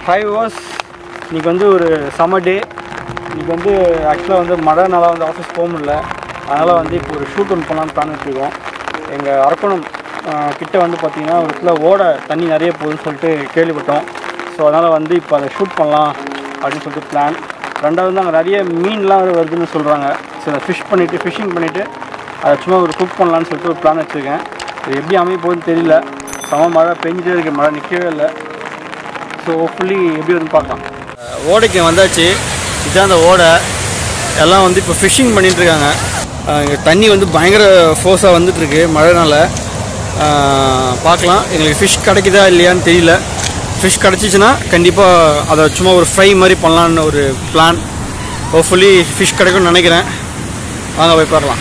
five hours இன்றைக்கி வந்து ஒரு சம்மர் டே இன்றைக்கி வந்து ஆக்சுவலாக வந்து மழைனால வந்து ஆஃபீஸ் போக முடியல அதனால் வந்து இப்போ ஒரு ஷூட் ஒன்று பண்ணலாம்னு பிளான் வச்சுருக்கோம் எங்கள் அரக்கணம் ஆஹ், கிட்ட வந்து பார்த்திங்கன்னா ஒரு இடத்துல ஓட தண்ணி நிறைய போகுதுன்னு சொல்லிட்டு கேள்விப்பட்டோம் ஸோ அதனால் வந்து இப்போ அதை ஷூட் பண்ணலாம் அப்படின்னு சொல்லிட்டு பிளான் ரெண்டாவது வந்து அங்கே நிறைய மீன்லாம் வருதுன்னு சொல்கிறாங்க ஸோ அதை ஃபிஷ் பண்ணிவிட்டு ஃபிஷ்ஷிங் பண்ணிவிட்டு அதை சும்மா ஒரு குக் பண்ணலான்னு சொல்லிட்டு ஒரு பிளான் வச்சுருக்கேன் இது எப்படி அமைய போகுதுன்னு தெரியல செம மழை பெஞ்சிட்டே இருக்கு மழை நிற்கவே இல்லை ஸோ ஹோப்ஃபுல்லி எப்படி வரும்னு பார்க்கலாம் ஓடைக்கு வந்தாச்சு இதுதான் அந்த ஓடை எல்லாம் வந்து இப்போ ஃபிஷ்ஷிங் பண்ணிட்டு இருக்காங்க இங்கே தண்ணி வந்து பயங்கர ஃபோர்ஸாக வந்துட்டுருக்கு மழைனால அஹ், பார்க்கலாம் எங்களுக்கு ஃபிஷ் கிடைக்குதா இல்லையான்னு தெரியல ஃபிஷ் கிடச்சிச்சின்னா கண்டிப்பாக அதை சும்மா ஒரு ஃப்ரை மாதிரி பண்ணலான்னு ஒரு பிளான் ஹோப்ஃபுல்லி ஃபிஷ் கிடைக்கும்னு நினைக்கிறேன் வாங்க போய் பார்க்கலாம்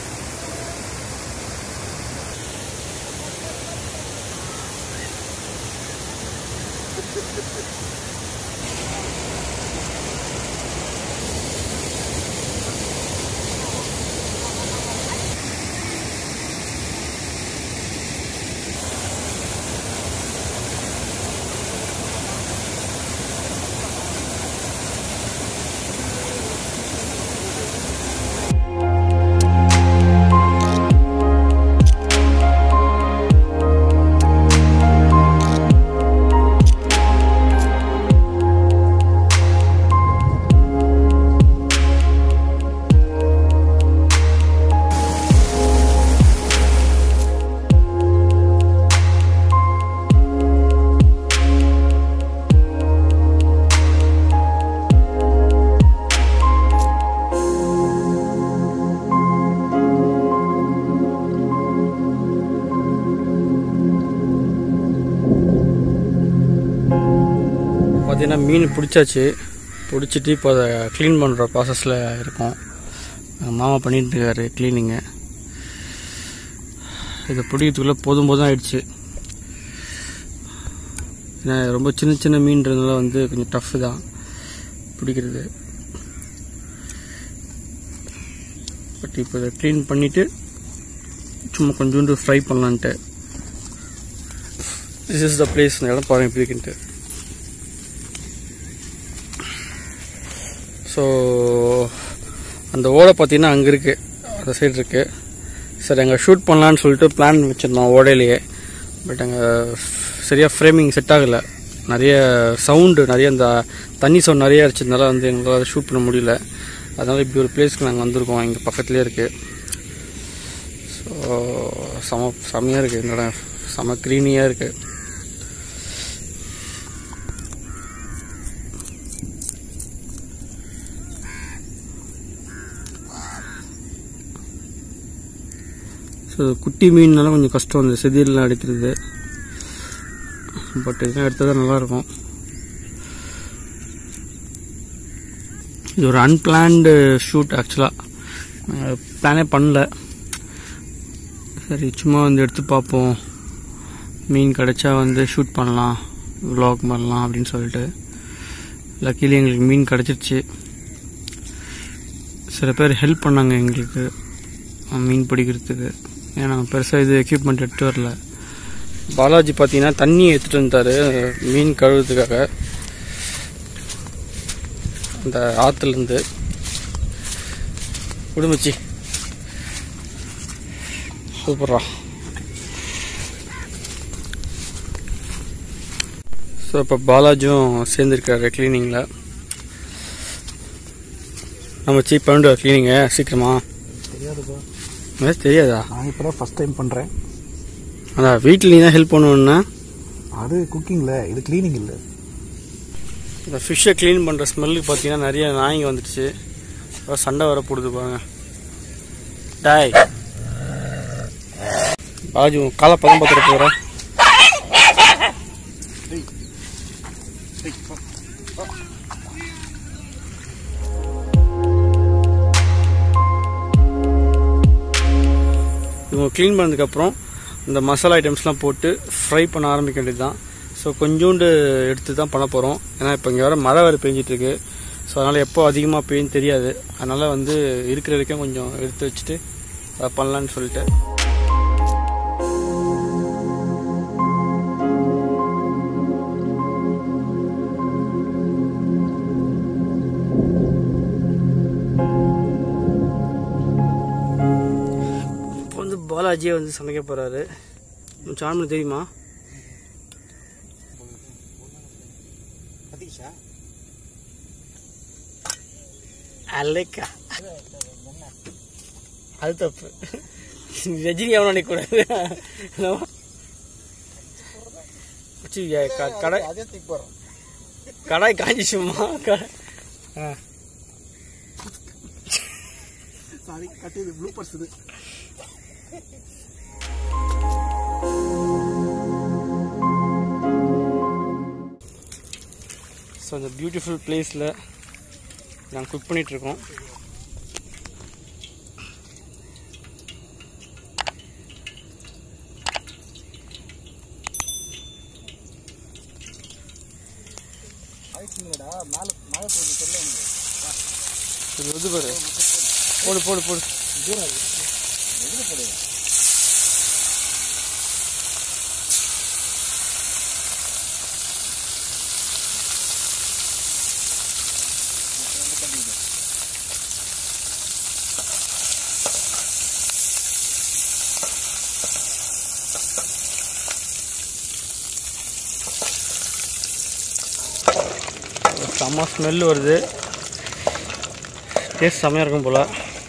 பார்த்தீங்கன்னா மீன் பிடிச்சாச்சு பிடிச்சிட்டு இப்போ அதை க்ளீன் பண்ணுற ப்ராசஸில் இருக்கோம் எங்க மாமா பண்ணிட்டு இருக்காரு க்ளீனிங்கு இதை பிடிக்கிறதுக்குள்ளே போதும் போதும் ஆயிடுச்சு ஏன்னா ரொம்ப சின்ன சின்ன மீன்றதுனால வந்து கொஞ்சம் டஃப் தான் பிடிக்கிறது பட் இப்போ இதை க்ளீன் பண்ணிவிட்டு சும்மா கொஞ்சோண்டு ஃப்ரை பண்ணலான்ட்டு திஸ் இஸ் த பிளேஸ் இந்த இடம் பாருங்க எப்படி இருக்குன்ட்டு ஸோ அந்த ஓடை பார்த்தீங்கன்னா அங்கே இருக்குது அந்த சைடு இருக்குது சரி அங்கே ஷூட் பண்ணலான்னு சொல்லிட்டு பிளான் வச்சுருந்தோம் ஓடையிலேயே பட் அங்கே சரியாக ஃப்ரேமிங் செட் ஆகலை நிறைய சவுண்டு நிறைய அந்த தண்ணி சவுண்ட் நிறைய அடிச்சதுனால வந்து எங்களால் ஷூட் பண்ண முடியல அதனால் இப்படி ஒரு பிளேஸ்க்கு நாங்கள் வந்திருக்கோம் இங்கே பக்கத்துலேயே இருக்குது ஸோ செம செமையாக இருக்குது இந்த இடம் செம க்ரீனியாக இருக்குது ஸோ குட்டி மீன்னால கொஞ்சம் கஷ்டம் இந்த செதில்லாம் அடிக்கிறது பட் இதெல்லாம் எடுத்தால் தான் நல்லாயிருக்கும் இது ஒரு அன்பிளான்டு ஷூட் ஆக்சுவலாக பிளானே பண்ணல சரி சும்மா வந்து எடுத்து பார்ப்போம் மீன் கிடைச்சா வந்து ஷூட் பண்ணலாம் vlog பண்ணலாம் அப்படின்னு சொல்லிட்டு லக்கிலி எங்களுக்கு மீன் கிடச்சிருச்சு சில பேர் ஹெல்ப் பண்ணாங்க எங்களுக்கு அஹ், மீன் பிடிக்கிறதுக்கு ஏன்னா நாங்கள் பெருசாக இது எக்யூப்மெண்ட் எடுத்து வரல பாலாஜி பார்த்தீங்கன்னா தண்ணி எடுத்துகிட்டு வந்தார் மீன் கழுவுறதுக்காக அந்த ஆற்றுலேருந்து குடும்பச்சி சூப்பரா ஸோ இப்போ பாலாஜியும் சேர்ந்துருக்காரு க்ளீனிங்கில் நம்ம சீப் பண்ணிட்டு க்ளீனிங்க சீக்கிரமா தெரியாதுப்பா எனக்கு தெரியாதா நான் இப்போ தான் ஃபஸ்ட் டைம் பண்ணுறேன் அதான் வீட்டில் நீ தான் ஹெல்ப் பண்ணுவேன்னா அது குக்கிங்கில் இது க்ளீனிங் இல்லை இந்த ஃபிஷ்ஷை க்ளீன் பண்ணுற ஸ்மெல்லுக்கு பார்த்தீங்கன்னா நிறைய நாய்ங்க வந்துடுச்சு அப்புறம் சண்டை வர போடுது பாருங்க டாய் பாஜு காலை பதம் பார்த்துட்டு போகிறேன் இவங்க க்ளீன் பண்ணதுக்கப்புறம் இந்த மசாலா ஐட்டம்ஸ்லாம் போட்டு ஃப்ரை பண்ண ஆரம்பிக்க வேண்டியது தான் ஸோ கொஞ்சோண்டு எடுத்து தான் பண்ண போகிறோம் ஏன்னா இப்போ இங்கே வர மழை வேறு பெஞ்சிட்டு இருக்கு ஸோ அதனால் எப்போ அதிகமாக பெய்யும் தெரியாது அதனால் வந்து இருக்கிற வரைக்கும் கொஞ்சம் எடுத்து வச்சுட்டு அதை பண்ணலான்னு சொல்லிட்டு பாலாஜியே வந்து சமைக்க போகிறாரு சாமி தெரியுமா அலைக்கா அது தப்பு ரஜினி அவன் நினைக்கூடாது சி, க- கடை அதே தூக்கி போகிறோம் கடாய் காஞ்சிச்சுமா கடை ஆ சாரி கட்டியது ப்ளூ பர்ஸ் இது ஸோ அந்த பியூட்டிஃபுல் பிளேஸில் நாங்கள் குக் பண்ணிகிட்ருக்கோம் ஆயிடுச்சுங்கடா மேலே மழை பெய்யுது தெரியல எனக்கு இது வந்து பாரு போடு போடு போடு தூரம் இருக்கு எதில் போடு செம்ம ஸ்மெல் வருது டேஸ்ட் செம்மையாக இருக்கும் போல்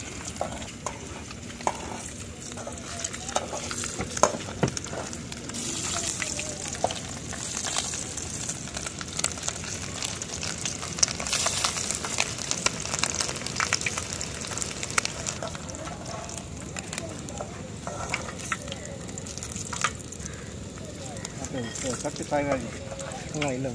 கட்டு காய்கறி இல்லை இல்லை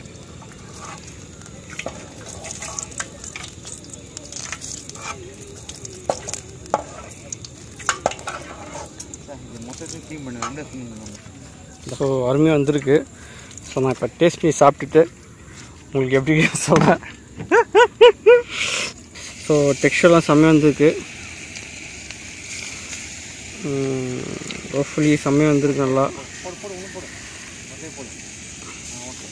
மொத்தத்தையும் க்ளீன் பண்ணு ரெண்டு க்ளீன் பண்ணுவாங்க ஸோ அருமையாக வந்திருக்கு ஸோ நான் இப்போ டேஸ்ட் பண்ணி சாப்பிட்டுட்டு உங்களுக்கு எப்படி சொல்கிறேன் ஸோ டெக்ஸ்டர்லாம் செம்மையாக வந்திருக்கு ஹோப்ஃபுல்லி செம்மையாக வந்திருக்கு நல்லா போடு போடு ஒன்று போடு அதே போடு ஆ ஓகே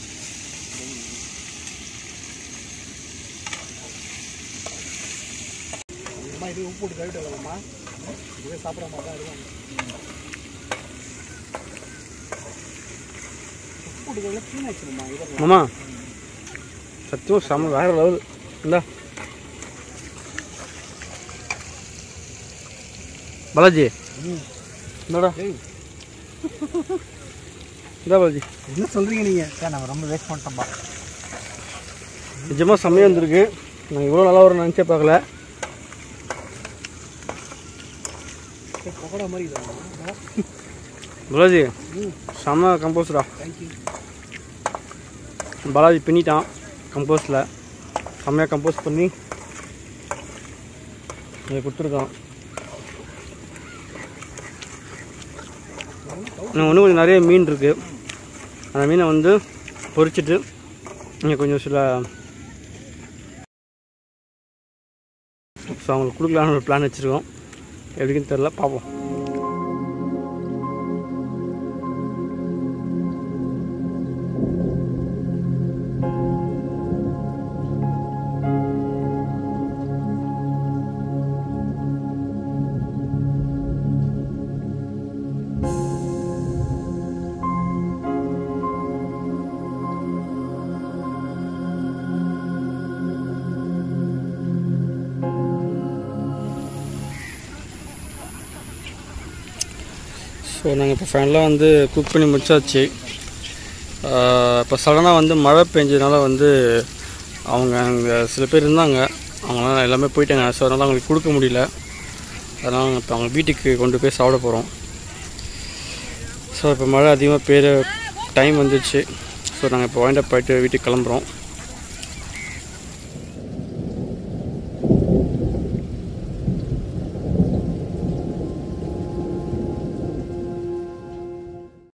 அம்மா இது உப்பு போட்டு கழுவிட்டு வரலாமா இதுவே சாப்பிட்ற மாதிரி தான் இருக்கும் உப்பு போட்டு கழுவி க்ளீன் ஆச்சுமா இதெல்லாம் மாமா சத்தியம் செம்ம வேறு லெவல் இந்தா பாலாஜி இந்தாடா ஏய் இந்தா பாலாஜி என்ன சொல்கிறீங்க நீங்கள் சார் நம்ம ரொம்ப வேஸ்ட் பண்ணிட்டோம்ப்பா நிஜமாக செம்மையாக வந்திருக்கு நான் இவ்வளோ நல்லா வரும்னு நினச்சே பார்க்கல பக்கோடா மாதிரி இல்லை பாலாஜி ம் செம்ம கம்போஸ்டா தேங்க்யூ பாலாஜி பின்னிட்டான் கம்போஸ்டில் செம்மையாக கம்போஸ் பண்ணி இதை கொடுத்துருக்கான் இன்னும் இன்னும் கொஞ்சம் நிறைய மீன் இருக்குது அந்த மீனை வந்து பொரிச்சிட்டு இங்கே கொஞ்சம் சில ஸோ அவங்களுக்கு கொடுக்கலான்னு ஒரு பிளான் வச்சுருக்கோம் எப்படின்னு தெரில பார்ப்போம் ஸோ நாங்கள் இப்போ ஃபைனலாக வந்து குக் பண்ணி முடிச்சாச்சு இப்போ சடனாக வந்து மழை பெஞ்சதுனால வந்து அவங்க அங்கே சில பேர் இருந்தாங்க அவங்களாம் எல்லாமே போயிட்டாங்க ஸோ அதனால் அவங்களுக்கு கொடுக்க முடியல அதனால் நாங்கள் இப்போ அவங்க வீட்டுக்கு கொண்டு போய் சாப்பிட போகிறோம் ஸோ இப்போ மழை அதிகமாக பெய்கிற டைம் வந்துச்சு ஸோ நாங்கள் இப்போ வாங்கிட்டு போயிட்டு வீட்டுக்கு கிளம்புறோம்